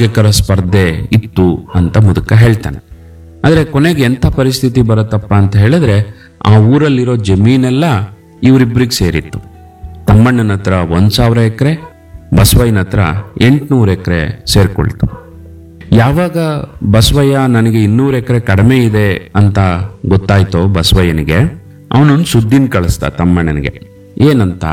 ಆರೋಗ್ಯಕರ ಸ್ಪರ್ಧೆ ಇತ್ತು ಅಂತ ಮುದುಕ ಹೇಳ್ತಾನೆ ಆದ್ರೆ ಕೊನೆಗೆ ಎಂಥ ಪರಿಸ್ಥಿತಿ ಬರುತ್ತಪ್ಪ ಅಂತ ಹೇಳಿದ್ರೆ ಆ ಊರಲ್ಲಿರೋ ಜಮೀನೆಲ್ಲ ಇವರಿಬ್ಬರಿಗೆ ಸೇರಿತ್ತು ತಮ್ಮಣ್ಣನ ಹತ್ರ ಒಂದ್ ಸಾವಿರ ಎಕರೆ ಬಸವಯ್ಯನ ಹತ್ರ ಎಂಟ್ನೂರು ಎಕರೆ ಸೇರ್ಕೊಳ್ತು ಯಾವಾಗ ಬಸವಯ್ಯ ನನಗೆ ಇನ್ನೂರು ಎಕರೆ ಕಡಿಮೆ ಇದೆ ಅಂತ ಗೊತ್ತಾಯ್ತೋ ಬಸವಯ್ಯನಿಗೆ ಅವನೊಂದು ಸುದ್ದಿನ ಕಳಿಸ್ದ ತಮ್ಮಣ್ಣನಿಗೆ ಏನಂತ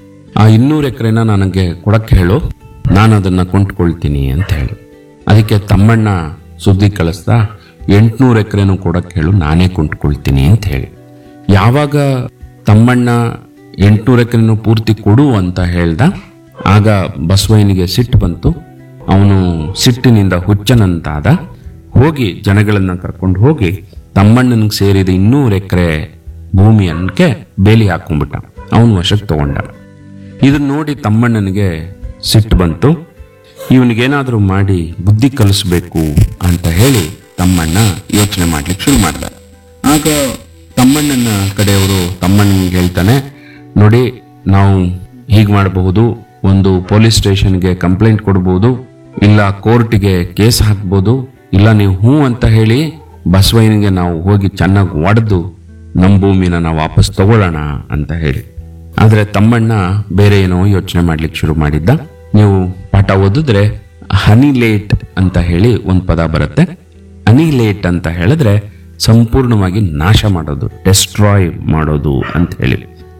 ಆ ಇನ್ನೂರು ಎಕರೆನ ನನಗೆ ಕೊಡಕ್ಕೆ ಹೇಳು ನಾನು ಅದನ್ನ ಕೊಂಡ್ಕೊಳ್ತೀನಿ ಅಂತ ಹೇಳಿ ಅದಕ್ಕೆ ತಮ್ಮಣ್ಣ ಸುದ್ದಿ ಕಳಿಸ್ದ ಎಂಟ್ನೂರು ಎಕರೆನೂ ಕೊಡಕ್ಕೆ ಹೇಳು ನಾನೇ ಕೊಂಡ್ಕೊಳ್ತೀನಿ ಅಂತ ಹೇಳಿ ಯಾವಾಗ ತಮ್ಮಣ್ಣ ಎಂಟ್ನೂರು ಎಕರೆನೂ ಪೂರ್ತಿ ಕೊಡು ಅಂತ ಹೇಳ್ದ ಆಗ ಬಸವಯ್ಯನಿಗೆ ಸಿಟ್ಟು ಬಂತು ಅವನು ಸಿಟ್ಟಿನಿಂದ ಹುಚ್ಚನಂತಾದ ಹೋಗಿ ಜನಗಳನ್ನ ಕರ್ಕೊಂಡು ಹೋಗಿ ತಮ್ಮಣ್ಣನಿಗೆ ಸೇರಿದ ಇನ್ನೂರು ಎಕರೆ ಭೂಮಿಯನ್ಕೆ ಬೇಲಿ ಹಾಕೊಂಡ್ಬಿಟ್ಟ ಅವನು ವಶಕ್ಕೆ ತಗೊಂಡ ಇದನ್ನ ನೋಡಿ ತಮ್ಮಣ್ಣನಿಗೆ ಸಿಟ್ಟು ಬಂತು ಇವನಿಗೇನಾದ್ರೂ ಮಾಡಿ ಬುದ್ಧಿ ಕಲಿಸ್ಬೇಕು ಅಂತ ಹೇಳಿ ತಮ್ಮಣ್ಣ ಯೋಚನೆ ಮಾಡ್ಲಿಕ್ಕೆ ಶುರು ಮಾಡ್ದ ಆಗ ತಮ್ಮಣ್ಣನ ಕಡೆಯವರು ತಮ್ಮಣ್ಣನಿಗೆ ಹೇಳ್ತಾನೆ ನೋಡಿ ನಾವು ಹೀಗೆ ಮಾಡಬಹುದು ಒಂದು ಪೊಲೀಸ್ ಸ್ಟೇಷನ್ಗೆ ಕಂಪ್ಲೇಂಟ್ ಕೊಡ್ಬೋದು ಇಲ್ಲ ಕೋರ್ಟ್ಗೆ ಕೇಸ್ ಹಾಕ್ಬೋದು ಇಲ್ಲ ನೀವು ಹ್ಞೂ ಅಂತ ಹೇಳಿ ಬಸವಯ್ಯನಿಗೆ ನಾವು ಹೋಗಿ ಚೆನ್ನಾಗಿ ಒಡೆದು ನಮ್ಮ ಭೂಮಿನ ನಾವು ವಾಪಸ್ ತಗೊಳ್ಳೋಣ ಅಂತ ಹೇಳಿ ಆದ್ರೆ ತಮ್ಮಣ್ಣ ಬೇರೆ ಏನೋ ಯೋಚನೆ ಮಾಡ್ಲಿಕ್ಕೆ ಶುರು ಮಾಡಿದ್ದ ನೀವು ಪಾಠ ಓದಿದ್ರೆ ಹನಿಲೇಟ್ ಅಂತ ಹೇಳಿ ಒಂದು ಪದ ಬರುತ್ತೆ ಅನಿಲೇಟ್ ಅಂತ ಹೇಳಿದ್ರೆ ಸಂಪೂರ್ಣವಾಗಿ ನಾಶ ಮಾಡೋದು ಡೆಸ್ಟ್ರಾಯ್ ಮಾಡೋದು ಅಂತ ಹೇಳಿ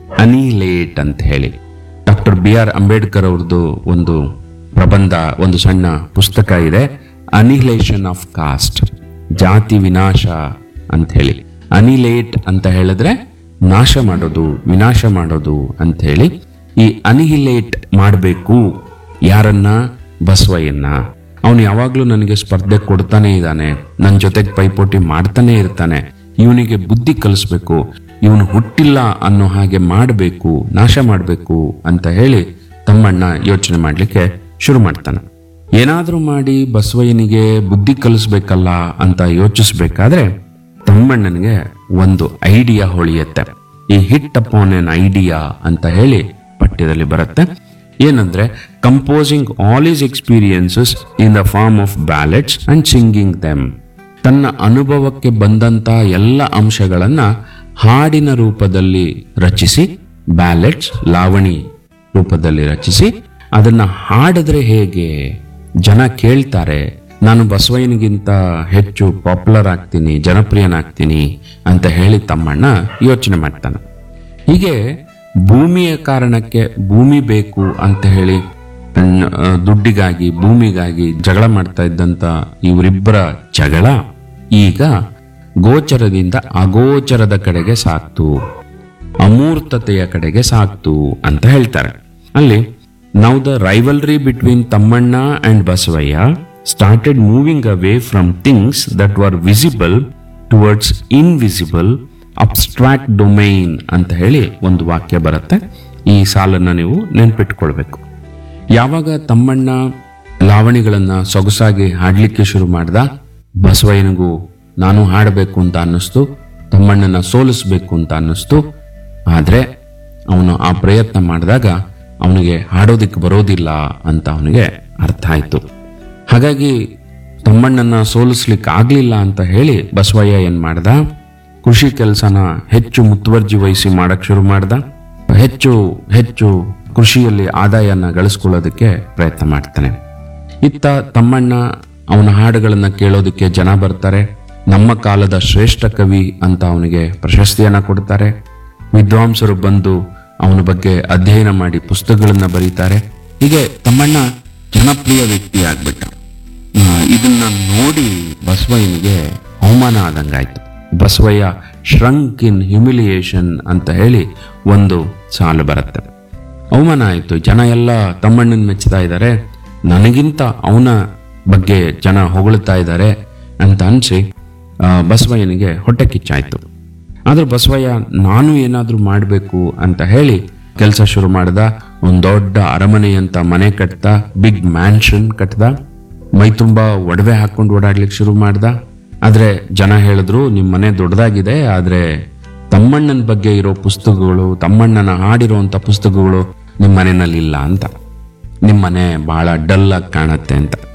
ಅನಿಲೇಟ್ ಅಂತ ಹೇಳಿ ಡಾಕ್ಟರ್ ಬಿ ಆರ್ ಅಂಬೇಡ್ಕರ್ ಅವ್ರದ್ದು ಒಂದು ಪ್ರಬಂಧ ಒಂದು ಸಣ್ಣ ಪುಸ್ತಕ ಇದೆ ಅನಿಲೇಷನ್ ಆಫ್ ಕಾಸ್ಟ್ ಜಾತಿ ವಿನಾಶ ಅಂತ ಹೇಳಿ ಅನಿಲೇಟ್ ಅಂತ ಹೇಳಿದ್ರೆ ನಾಶ ಮಾಡೋದು ವಿನಾಶ ಮಾಡೋದು ಅಂತ ಹೇಳಿ ಈ ಅನಿಹಿಲೇಟ್ ಮಾಡಬೇಕು ಯಾರನ್ನ ಬಸವಯ್ಯನ್ನ ಅವನು ಯಾವಾಗ್ಲೂ ನನಗೆ ಸ್ಪರ್ಧೆ ಕೊಡ್ತಾನೆ ಇದ್ದಾನೆ ನನ್ನ ಜೊತೆಗೆ ಪೈಪೋಟಿ ಮಾಡ್ತಾನೆ ಇರ್ತಾನೆ ಇವನಿಗೆ ಬುದ್ಧಿ ಕಲಿಸ್ಬೇಕು ಇವನು ಹುಟ್ಟಿಲ್ಲ ಅನ್ನೋ ಹಾಗೆ ಮಾಡಬೇಕು ನಾಶ ಮಾಡಬೇಕು ಅಂತ ಹೇಳಿ ತಮ್ಮಣ್ಣ ಯೋಚನೆ ಮಾಡ್ಲಿಕ್ಕೆ ಶುರು ಮಾಡ್ತಾನೆ ಏನಾದ್ರೂ ಮಾಡಿ ಬಸವಯ್ಯನಿಗೆ ಬುದ್ಧಿ ಕಲಿಸ್ಬೇಕಲ್ಲ ಅಂತ ಯೋಚಿಸ್ಬೇಕಾದ್ರೆ ತಮ್ಮಣ್ಣನಿಗೆ ಒಂದು ಐಡಿಯಾ ಹೊಳಿಯುತ್ತೆ ಈ ಹಿಟ್ ಅಪಾನ್ ಎನ್ ಐಡಿಯಾ ಅಂತ ಹೇಳಿ ಪಠ್ಯದಲ್ಲಿ ಬರುತ್ತೆ ಏನಂದ್ರೆ composing all is experiences in the form of ballets and singing them ತನ್ನ ಅನುಭವಕ್ಕೆ ಬಂದಂತ ಎಲ್ಲ ಅಂಶಗಳನ್ನ ಹಾಡಿನ ರೂಪದಲ್ಲಿ ರಚಿಸಿ ಬ್ಯಾಲೆಟ್ಸ್ ಲಾವಣಿ ರೂಪದಲ್ಲಿ ರಚಿಸಿ ಅದನ್ನ ಹಾಡಿದ್ರೆ ಹೇಗೆ ಜನ ಕೇಳ್ತಾರೆ ನಾನು ಬಸವಯ್ಯನಿಗಿಂತ ಹೆಚ್ಚು ಪಾಪ್ಯುಲರ್ ಆಗ್ತೀನಿ ಜನಪ್ರಿಯನಾಗ್ತೀನಿ ಅಂತ ಹೇಳಿ ತಮ್ಮಣ್ಣ ಯೋಚನೆ ಮಾಡ್ತಾನೆ ಹೀಗೆ ಭೂಮಿಯ ಕಾರಣಕ್ಕೆ ಭೂಮಿ ಬೇಕು ಅಂತ ಹೇಳಿ ನ್- ಆ, ದುಡ್ಡಿಗಾಗಿ ಭೂಮಿಗಾಗಿ ಜಗಳ ಮಾಡ್ತಾ ಇದ್ದಂತ ಇವರಿಬ್ಬರ ಜಗಳ ಈಗ ಗೋಚರದಿಂದ ಅಗೋಚರದ ಕಡೆಗೆ ಸಾಕ್ತು ಅಮೂರ್ತತೆಯ ಕಡೆಗೆ ಸಾಕ್ತು ಅಂತ ಹೇಳ್ತಾರೆ ಅಲ್ಲಿ now the rivalry between Tammanna and Basavayya started moving away from things that were visible towards invisible abstract domain ಅಂತ ಹೇಳಿ ಒಂದು ವಾಕ್ಯ ಬರುತ್ತೆ ಈ ಸಾಲನ್ನ ನೀವು ನೆನ್ಪಿಟ್ಕೊಳ್ಬೇಕು ಯಾವಾಗ ತಮ್ಮಣ್ಣ ಲಾವಣಿಗಳನ್ನ ಸೊಗಸಾಗಿ ಹಾಡ್ಲಿಕ್ಕೆ ಶುರು ಮಾಡ್ದ ಬಸವಯ್ಯನಿಗೂ ನಾನು ಹಾಡಬೇಕು ಅಂತ ಅನ್ನಿಸ್ತು ತಮ್ಮಣ್ಣನ ಸೋಲಿಸ್ಬೇಕು ಅಂತ ಅನ್ನಿಸ್ತು ಆದ್ರೆ ಅವನು ಆ ಪ್ರಯತ್ನ ಮಾಡಿದಾಗ ಅವನಿಗೆ ಹಾಡೋದಿಕ್ಕೆ ಬರೋದಿಲ್ಲ ಅಂತ ಅವನಿಗೆ ಅರ್ಥ ಆಯ್ತು ಹಾಗಾಗಿ ತಮ್ಮಣ್ಣನ ಸೋಲಿಸ್ಲಿಕ್ಕೆ ಆಗ್ಲಿಲ್ಲ ಅಂತ ಹೇಳಿ ಬಸವಯ್ಯ ಏನ್ ಮಾಡ್ದ ಕೃಷಿ ಕೆಲಸನ ಹೆಚ್ಚು ಮುತುವರ್ಜಿ ವಹಿಸಿ ಮಾಡಕ್ ಶುರು ಮಾಡ್ದ ಹೆಚ್ಚು ಹೆಚ್ಚು ಕೃಷಿಯಲ್ಲಿ ಆದಾಯನ ಗಳಿಸ್ಕೊಳ್ಳೋದಕ್ಕೆ ಪ್ರಯತ್ನ ಮಾಡ್ತಾನೆ ಇತ್ತ ತಮ್ಮಣ್ಣ ಅವನ ಹಾಡುಗಳನ್ನ ಕೇಳೋದಕ್ಕೆ ಜನ ಬರ್ತಾರೆ ನಮ್ಮ ಕಾಲದ ಶ್ರೇಷ್ಠ ಕವಿ ಅಂತ ಅವನಿಗೆ ಪ್ರಶಸ್ತಿಯನ್ನ ಕೊಡ್ತಾರೆ ವಿದ್ವಾಂಸರು ಬಂದು ಅವನ ಬಗ್ಗೆ ಅಧ್ಯಯನ ಮಾಡಿ ಪುಸ್ತಕಗಳನ್ನ ಬರೀತಾರೆ ಹೀಗೆ ತಮ್ಮಣ್ಣ ಜನಪ್ರಿಯ ವ್ಯಕ್ತಿ ಆಗ್ಬಿಟ್ಟ ಆ, ಇದನ್ನ ನೋಡಿ ಬಸವಯ್ಯನಿಗೆ ಅವಮಾನ ಆದಂಗಾಯ್ತು ಬಸವಯ್ಯ ಶ್ರಂಕ್ ಇನ್ ಹ್ಯುಮಿಲಿಯೇಷನ್ ಅಂತ ಹೇಳಿ ಒಂದು ಸಾಲು ಬರುತ್ತೆ ಅವಮಾನ ಆಯ್ತು ಜನ ಎಲ್ಲ ತಮ್ಮಣ್ಣನ ಮೆಚ್ಚುತ್ತಾ ಇದ್ದಾರೆ ನನಗಿಂತ ಅವನ ಬಗ್ಗೆ ಜನ ಹೊಗಳ್ತಾ ಇದ್ದಾರೆ ಅಂತ ಅನ್ಸಿ ಆ, ಬಸವಯ್ಯನಿಗೆ ಹೊಟ್ಟೆ ಕಿಚ್ಚಾಯ್ತು ಆದ್ರೆ ಬಸವಯ್ಯ ನಾನು ಏನಾದ್ರೂ ಮಾಡಬೇಕು ಅಂತ ಹೇಳಿ ಕೆಲಸ ಶುರು ಮಾಡ್ದ ಒಂದ್ ದೊಡ್ಡ ಅರಮನೆ ಅಂತ ಮನೆ ಕಟ್ದ ಬಿಗ್ ಮ್ಯಾನ್ಷನ್ ಕಟ್ದ ಮೈ ತುಂಬಾ ಒಡವೆ ಹಾಕೊಂಡು ಓಡಾಡ್ಲಿಕ್ಕೆ ಶುರು ಮಾಡ್ದ ಆದ್ರೆ ಜನ ಹೇಳಿದ್ರು ನಿಮ್ ಮನೆ ದೊಡ್ಡದಾಗಿದೆ ಆದ್ರೆ ತಮ್ಮಣ್ಣನ ಬಗ್ಗೆ ಇರೋ ಪುಸ್ತಕಗಳು ತಮ್ಮಣ್ಣನ ಹಾಡಿರುವಂತ ಪುಸ್ತಕಗಳು ನಿಮ್ ಮನೆಯಲ್ಲಿ ಇಲ್ಲ ಅಂತ ನಿಮ್ ಮನೆ ಬಹಳ ಡಲ್ ಆಗಿ ಕಾಣತ್ತೆ ಅಂತ